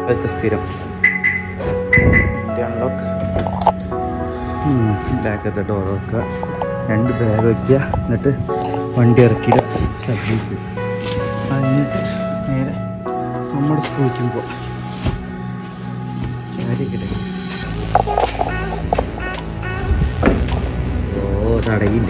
അതൊക്കെ സ്ഥിരം അൺലോക്ക് ബാക്കത്തെ ഡോറൊക്കെ രണ്ട് ബാഗ് വയ്ക്കുക എന്നിട്ട് വണ്ടി ഇറക്കിയിടുക ഛർദ്ദിക്കുക എന്നിട്ട് നേരെ നമ്മുടെ സ്കൂളിലേക്ക് പോവാം ചാരിക്കട്ടെ ഓ തടയില്ല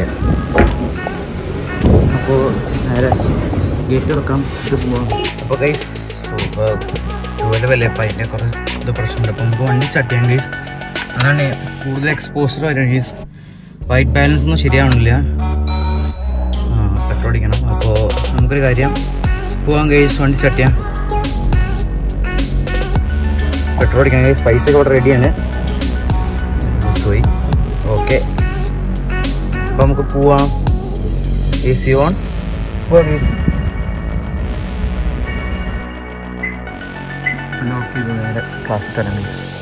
അപ്പോൾ നേരെ ഗേറ്റ് തുറക്കാം ഇത് പോവാം അപ്പോൾ ഗൈസ് ട്വൽവ് അല്ലേ അപ്പം അതിൻ്റെ കുറേ ഇത് പ്രശ്നമുണ്ട് അപ്പോൾ നമുക്ക് വണ്ടി സ്റ്റാർട്ട് ചെയ്യാം ഗൈസ് അതാണ് കൂടുതൽ എക്സ്പോസർ വരും ഗൈസ് വൈറ്റ് ബാലൻസ് ഒന്നും ശരിയാവണില്ല ആ പെട്രോൾ അടിക്കണം അപ്പോൾ നമുക്കൊരു കാര്യം പോവാം ഗൈസ് വണ്ടി സ്റ്റാർട്ട് ചെയ്യാം പെട്രോൾ അടിക്കണം ഗൈസ് പൈസ ഒക്കെ ഇവിടെ റെഡിയാണ് പോയി ഓക്കെ അപ്പോൾ നമുക്ക് പോവാം എ സി ഓൺ പോവാം ഗൈസ് ലോക്ക് ചെയ്ത് നേരെ ക്ലാസ് തരാം ഗൈസ്